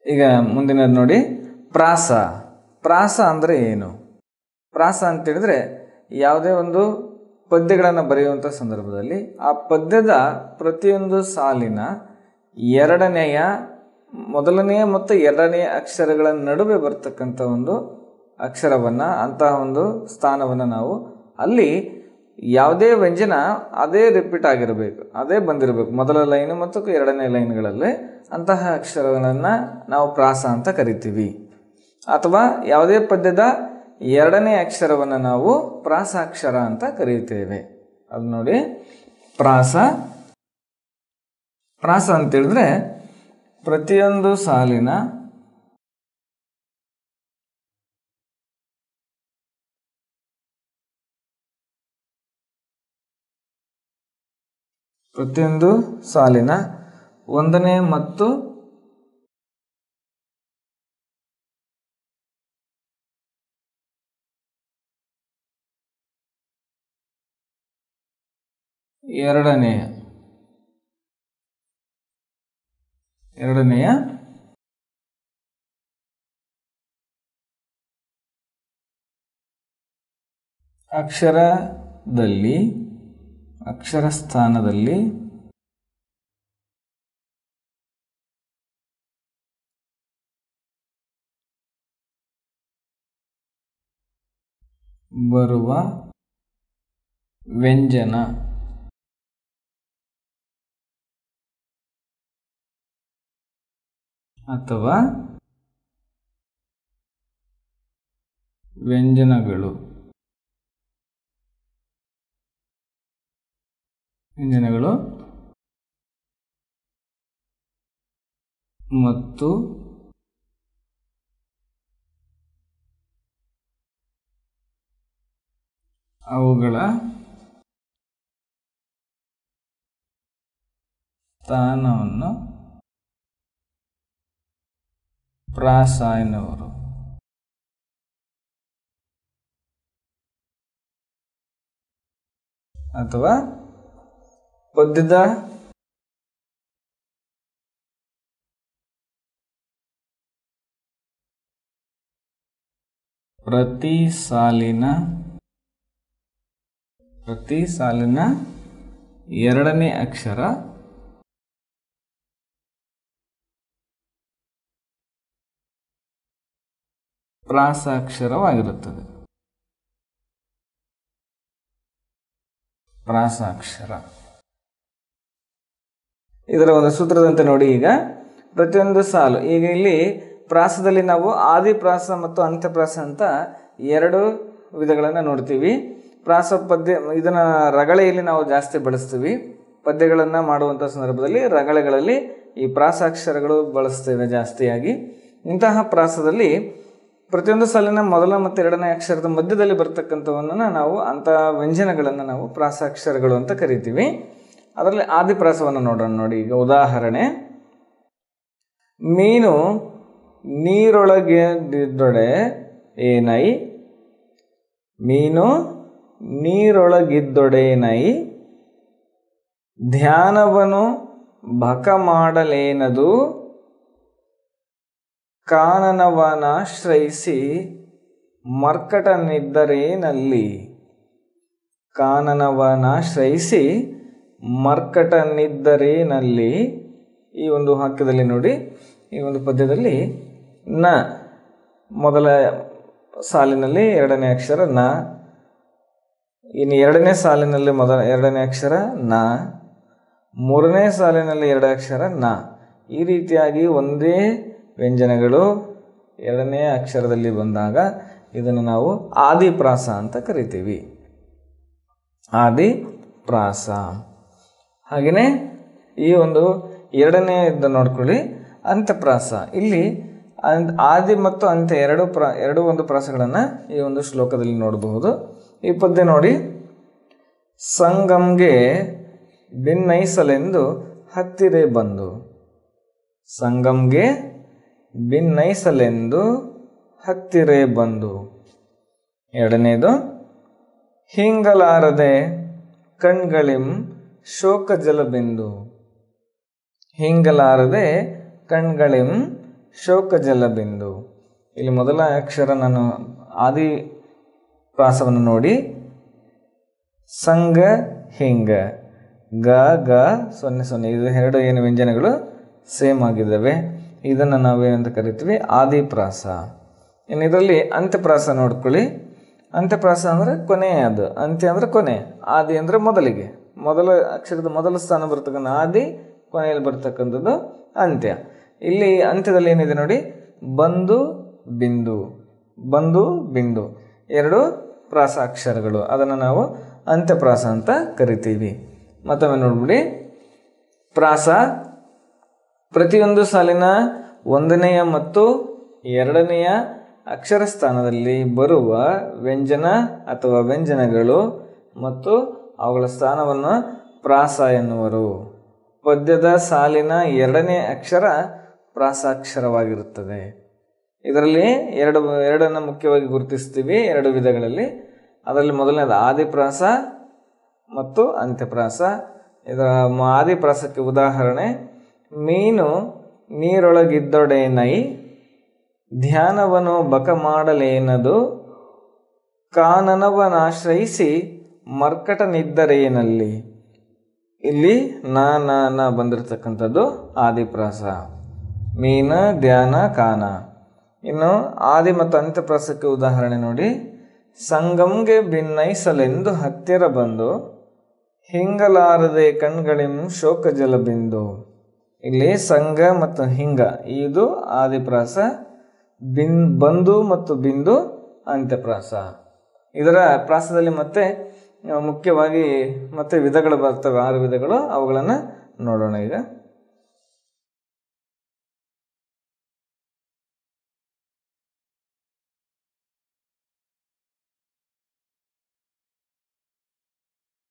ಈಗ ಮುಂದಿನದು ನೋಡಿ ಪ್ರಾಸ ಪ್ರಾಸ ಅಂದರೆ ಏನು ಪ್ರಾಸ ಅಂತ ಹೇಳಿದ್ರೆ ಯಾವುದೇ ಒಂದು ಪದ್ಯಗಳನ್ನು ಬರೆಯುವಂಥ ಸಂದರ್ಭದಲ್ಲಿ ಆ ಪದ್ಯದ ಪ್ರತಿಯೊಂದು ಸಾಲಿನ ಎರಡನೆಯ ಮೊದಲನೆಯ ಮತ್ತು ಎರಡನೆಯ ಅಕ್ಷರಗಳ ನಡುವೆ ಬರ್ತಕ್ಕಂಥ ಒಂದು ಅಕ್ಷರವನ್ನು ಅಂತಹ ಒಂದು ಸ್ಥಾನವನ್ನು ನಾವು ಅಲ್ಲಿ ಯಾವುದೇ ವ್ಯಂಜನ ಅದೇ ರಿಪೀಟ್ ಆಗಿರಬೇಕು ಅದೇ ಬಂದಿರಬೇಕು ಮೊದಲ ಲೈನು ಮತ್ತು ಎರಡನೇ ಲೈನ್ಗಳಲ್ಲಿ ಅಂತಹ ಅಕ್ಷರಗಳನ್ನು ನಾವು ಪ್ರಾಸ ಅಂತ ಕರಿತೀವಿ ಅಥವಾ ಯಾವುದೇ ಪದ್ಯದ ಎರಡನೇ ಅಕ್ಷರವನ್ನು ನಾವು ಪ್ರಾಸಾಕ್ಷರ ಅಂತ ಕರೀತೇವೆ ಅದು ನೋಡಿ ಪ್ರಾಸ ಪ್ರಾಸ ಅಂತ ಹೇಳಿದ್ರೆ ಪ್ರತಿಯೊಂದು ಸಾಲಿನ ಪ್ರತಿಯೊಂದು ಸಾಲಿನ ಒಂದನೇ ಮತ್ತು ಎರಡನೆಯ ಎರಡನೆಯ ಅಕ್ಷರದಲ್ಲಿ ಅಕ್ಷರ ಸ್ಥಾನದಲ್ಲಿ ಬರುವ ವ್ಯಂಜನ ಅಥವಾ ವ್ಯಂಜನಗಳು ವ್ಯಂಜನಗಳು ಮತ್ತು ಅವುಗಳ ಸ್ಥಾನವನ್ನು ಪ್ರಾಸ ಎನ್ನುವರು ಅಥವಾ ಪದ್ಯದ ಪ್ರತಿ ಸಾಲಿನ ಪ್ರತಿ ಸಾಲಿನ ಎರಡನೇ ಅಕ್ಷರ ಪ್ರಾಸಾಕ್ಷರವಾಗಿರುತ್ತದೆ ಪ್ರಾಸಾಕ್ಷರ ಇದರ ಒಂದು ಸೂತ್ರದಂತೆ ನೋಡಿ ಈಗ ಪ್ರತಿಯೊಂದು ಸಾಲು ಈಗ ಇಲ್ಲಿ ಪ್ರಾಸದಲ್ಲಿ ನಾವು ಆದಿಪ್ರಾಸ ಮತ್ತು ಅಂತ್ಯಪ್ರಾಸ ಅಂತ ಎರಡು ವಿಧಗಳನ್ನು ನೋಡ್ತೀವಿ ಪ್ರಾಸ ಪದ್ಯ ಇದನ್ನು ರಗಳೆಯಲ್ಲಿ ನಾವು ಜಾಸ್ತಿ ಬಳಸ್ತೀವಿ ಪದ್ಯಗಳನ್ನು ಮಾಡುವಂಥ ಸಂದರ್ಭದಲ್ಲಿ ರಗಳೆಗಳಲ್ಲಿ ಈ ಪ್ರಾಸಾಕ್ಷರಗಳು ಬಳಸ್ತೇವೆ ಜಾಸ್ತಿಯಾಗಿ ಇಂತಹ ಪ್ರಾಸದಲ್ಲಿ ಪ್ರತಿಯೊಂದು ಸಾಲಿನ ಮೊದಲ ಮತ್ತು ಎರಡನೇ ಅಕ್ಷರದ ಮಧ್ಯದಲ್ಲಿ ಬರ್ತಕ್ಕಂಥವನ್ನ ನಾವು ಅಂತಹ ವ್ಯಂಜನಗಳನ್ನು ನಾವು ಪ್ರಾಸಾಕ್ಷರಗಳು ಅಂತ ಕರಿತೀವಿ ಅದರಲ್ಲಿ ಆದಿಪ್ರಾಸವನ್ನು ನೋಡೋಣ ನೋಡಿ ಈಗ ಉದಾಹರಣೆ ಮೀನು ನೀರೊಳಗಿದ್ದೊಡೆ ಏನೈ ಮೀನು ನೀರೊಳಗಿದ್ದೊಡೇನೈ ಧ್ಯಾನವನು ಬಕ ಮಾಡಲೇನದು ಕಾನನವನಾಶ್ರಯಿಸಿ ಮರ್ಕಟನಿದ್ದರೇನಲ್ಲಿ ಕಾನನವನಾಶ್ರಯಿಸಿ ಮರ್ಕಟನಿದ್ದರೇನಲ್ಲಿ ಈ ಒಂದು ವಾಕ್ಯದಲ್ಲಿ ನೋಡಿ ಈ ಒಂದು ಪದ್ಯದಲ್ಲಿ ನ ಮೊದಲ ಸಾಲಿನಲ್ಲಿ ಎರಡನೇ ಅಕ್ಷರ ನ ಇನ್ನು ಎರಡನೇ ಸಾಲಿನಲ್ಲಿ ಮೊದಲ ಎರಡನೇ ಅಕ್ಷರ ನ ಮೂರನೇ ಸಾಲಿನಲ್ಲಿ ಎರಡು ಅಕ್ಷರ ನ ಈ ರೀತಿಯಾಗಿ ಒಂದೇ ವ್ಯಂಜನಗಳು ಎರಡನೇ ಅಕ್ಷರದಲ್ಲಿ ಬಂದಾಗ ಇದನ್ನು ನಾವು ಆದಿಪ್ರಾಸ ಅಂತ ಕರಿತೀವಿ ಆದಿಪ್ರಾಸ ಹಾಗೆಯೇ ಈ ಒಂದು ಎರಡನೇ ಇದ್ದ ನೋಡ್ಕೊಳ್ಳಿ ಅಂತ್ಯಪ್ರಾಸ ಇಲ್ಲಿ ಅನ್- ಆದಿ ಮತ್ತು ಅಂತ್ಯ ಎರಡು ಪ್ರ ಎರಡು ಒಂದು ಪ್ರಾಸಗಳನ್ನು ಈ ಒಂದು ಶ್ಲೋಕದಲ್ಲಿ ನೋಡಬಹುದು ಈ ಪದ್ಯ ನೋಡಿ ಸಂಗಮ್ಗೆ ಭಿನ್ನೈಸಲೆಂದು ಹತ್ತಿರೆ ಬಂದು ಸಂಗಮ್ಗೆ ಭಿನ್ನೈಸಲೆಂದು ಹತ್ತಿರೆ ಬಂದು ಎರಡನೇದು ಹಿಂಗಲಾರದೆ ಕಣ್ಗಳಿಂ ಶೋಕ ಜಲಬಿಂದು ಹಿಂಗಲಾರದೆ ಕಣ್ಗಳಿಂ ಶೋಕ ಜಲಬಿಂದು ಇಲ್ಲಿ ಮೊದಲ ಅಕ್ಷರ ನಾನು ಆದಿ ಪ್ರಾಸವನ್ನು ನೋಡಿ ಸಂಗ ಹಿಂಗ ಗ ಗ ಸೊನ್ನೆ ಸೊನ್ನೆ ಇದು ಎರಡು ಏನು ವ್ಯಂಜನಗಳು ಸೇಮ್ ಆಗಿದ್ದಾವೆ ಇದನ್ನು ನಾವೇನಂತ ಕರಿತೀವಿ ಆದಿಪ್ರಾಸ ಇನ್ನು ಇದರಲ್ಲಿ ಅಂತ್ಯಪ್ರಾಸ ನೋಡ್ಕೊಳ್ಳಿ ಅಂತ್ಯಪ್ರಾಸ ಅಂದರೆ ಕೊನೆಯದು ಅಂತ್ಯ ಅಂದರೆ ಕೊನೆ ಆದಿ ಅಂದರೆ ಮೊದಲಿಗೆ ಮೊದಲ ಅಕ್ಷರದ ಮೊದಲ ಸ್ಥಾನ ಬರ್ತಕ್ಕಂಥ ಆದಿ ಕೊನೆಯಲ್ಲಿ ಬರ್ತಕ್ಕಂಥದ್ದು ಅಂತ್ಯ ಇಲ್ಲಿ ಅಂತ್ಯದಲ್ಲಿ ಏನಿದೆ ನೋಡಿ ಬಂದು ಬಿಂದು ಬಂದು ಬಿಂದು ಎರಡು ಪ್ರಾಸ ಅಕ್ಷರಗಳು ಅದನ್ನು ನಾವು ಅಂತ್ಯಪ್ರಾಸ ಅಂತ ಕರಿತೀವಿ ಮತ್ತೊಮ್ಮೆ ನೋಡ್ಬಿಡಿ ಪ್ರಾಸ ಪ್ರತಿಯೊಂದು ಸಾಲಿನ ಒಂದನೆಯ ಮತ್ತು ಎರಡನೆಯ ಅಕ್ಷರ ಸ್ಥಾನದಲ್ಲಿ ಬರುವ ವ್ಯಂಜನ ಅಥವಾ ವ್ಯಂಜನಗಳು ಮತ್ತು ಅವುಗಳ ಸ್ಥಾನವನ್ನು ಪ್ರಾಸ ಎನ್ನುವರು ಪದ್ಯದ ಸಾಲಿನ ಎರಡನೇ ಅಕ್ಷರ ಪ್ರಾಸಾಕ್ಷರವಾಗಿರುತ್ತದೆ ಇದರಲ್ಲಿ ಎರಡು ಎರಡನ್ನು ಮುಖ್ಯವಾಗಿ ಗುರುತಿಸ್ತೀವಿ ಎರಡು ವಿಧಗಳಲ್ಲಿ ಅದರಲ್ಲಿ ಮೊದಲನೇದು ಆದಿಪ್ರಾಸ ಮತ್ತು ಅಂತ್ಯಪ್ರಾಸ ಇದರ ಮ- ಆದಿಪ್ರಾಸಕ್ಕೆ ಉದಾಹರಣೆ ಮೀನು ನೀರೊಳಗಿದ್ದೊಡೇನೈ ಧ್ಯಾನವನು ಬಕ ಮಾಡಲೇನದು ಕಾನನವನಾಶ್ರಯಿಸಿ ಮರ್ಕಟನಿದ್ದರೇನಲ್ಲಿ ಇಲ್ಲಿ ನ ನ ನ ಬಂದಿರತಕ್ಕಂಥದ್ದು ಆದಿಪ್ರಾಸ ಮೀನ ಧ್ಯಾನ ಕಾನ ಇನ್ನು ಆದಿ ಮತ್ತು ಅಂತ್ಯಪ್ರಾಸಕ್ಕೆ ಉದಾಹರಣೆ ನೋಡಿ ಸಂಗಂಗೆ ಭಿನ್ನೈಸಲೆಂದು ಹತ್ತಿರ ಬಂದು ಹಿಂಗಲಾರದೆ ಕಣ್ಗಳಿಂ ಶೋಕ ಜಲಬಿಂದು ಇಲ್ಲಿ ಸಂಘ ಮತ್ತು ಹಿಂಗ ಇದು ಆದಿಪ್ರಾಸ ಬಿನ್ ಬಂದು ಮತ್ತು ಬಿಂದು ಅಂತ್ಯಪ್ರಾಸ ಇದರ ಪ್ರಾಸದಲ್ಲಿ ಮತ್ತೆ ಆ, ಮುಖ್ಯವಾಗಿ ಮತ್ತೆ ವಿಧಗಳು ಬರ್ತವೆ ಆರು ವಿಧಗಳು ಅವುಗಳನ್ನು ನೋಡೋಣ ಈಗ